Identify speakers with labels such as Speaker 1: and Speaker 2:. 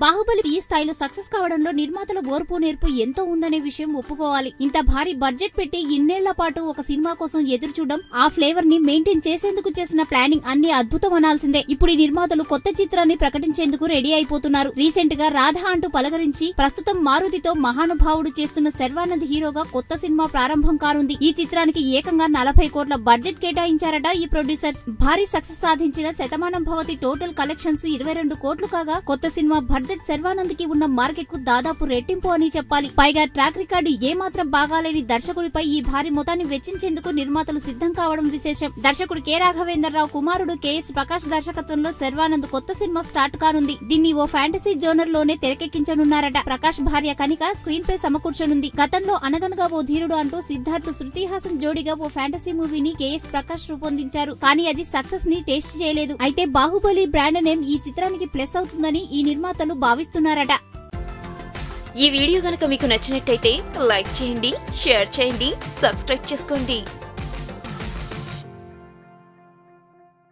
Speaker 1: బాహుబలి ఈ స్థాయిలో సక్సెస్ కావడంలో నిర్మాతల ఓర్పు నేర్పు ఎంతో ఉందనే విషయం ఒప్పుకోవాలి ఇంత భారీ బడ్జెట్ పెట్టి ఇన్నేళ్ల పాటు ఒక సినిమా కోసం ఎదురు చూడడం ఆ ఫ్లేవర్ ని మెయింటైన్ చేసేందుకు చేసిన ప్లానింగ్ అన్ని అద్భుతం అనాల్సిందే ఇప్పుడు ఈ నిర్మాతలు కొత్త చిత్రాన్ని ప్రకటించేందుకు రెడీ అయిపోతున్నారు రీసెంట్ గా రాధా అంటూ పలకరించి ప్రస్తుతం మారుతితో మహానుభావుడు చేస్తున్న శర్వానంద్ హీరోగా కొత్త సినిమా ప్రారంభం కానుంది ఈ చిత్రానికి ఏకంగా నలభై కోట్ల బడ్జెట్ కేటాయించారట ఈ ప్రొడ్యూసర్స్ భారీ సక్సెస్ సాధించిన శతమానం భవతి టోటల్ కలెక్షన్స్ ఇరవై రెండు కోట్లు కాగా కొత్త సినిమా బడ్జెట్ శర్వానంద్ కి ఉన్న మార్కెట్ కు దాదాపు రెట్టింపు అని చెప్పాలి పైగా ట్రాక్ రికార్డు ఏ మాత్రం బాగాలేని దర్శకుడిపై ఈ భారీ మొత్తాన్ని వెచ్చించేందుకు నిర్మాతలు సిద్ధం కావడం విశేషం దర్శకుడు కె రాఘవేంద్రరావు కుమారుడు కెఎస్ ప్రకాష్ దర్శకత్వంలో శర్వానంద్ కొత్త సినిమా స్టార్ట్ కానుంది దీన్ని ఓ ఫ్యాంటసీ జోనర్ లోనే తెరకెక్కించనున్నారట ప్రకాష్ భార్య కనిక స్క్రీన్ పై సమకూర్చనుంది గతంలో అనగనగా ఓ ధీరుడు అంటూ సిద్ధార్థ్ శృతి హాసన్ జోడిగా ఓ ఫ్యాంటసీ మూవీని కెఎస్ ప్రకాష్ రూపొందించారు కానీ అది సక్సెస్ ని టేస్ట్ చేయలేదు అయితే బాహుబలి బ్రాండ్ నేమ్ ఈ చిత్రానికి ప్లస్ అవుతుందని ఈ నిర్మాతలు భావిస్తున్నారట
Speaker 2: ఈ వీడియో గనక మీకు నచ్చినట్టయితే లైక్ చేయండి షేర్ చేయండి సబ్స్క్రైబ్ చేసుకోండి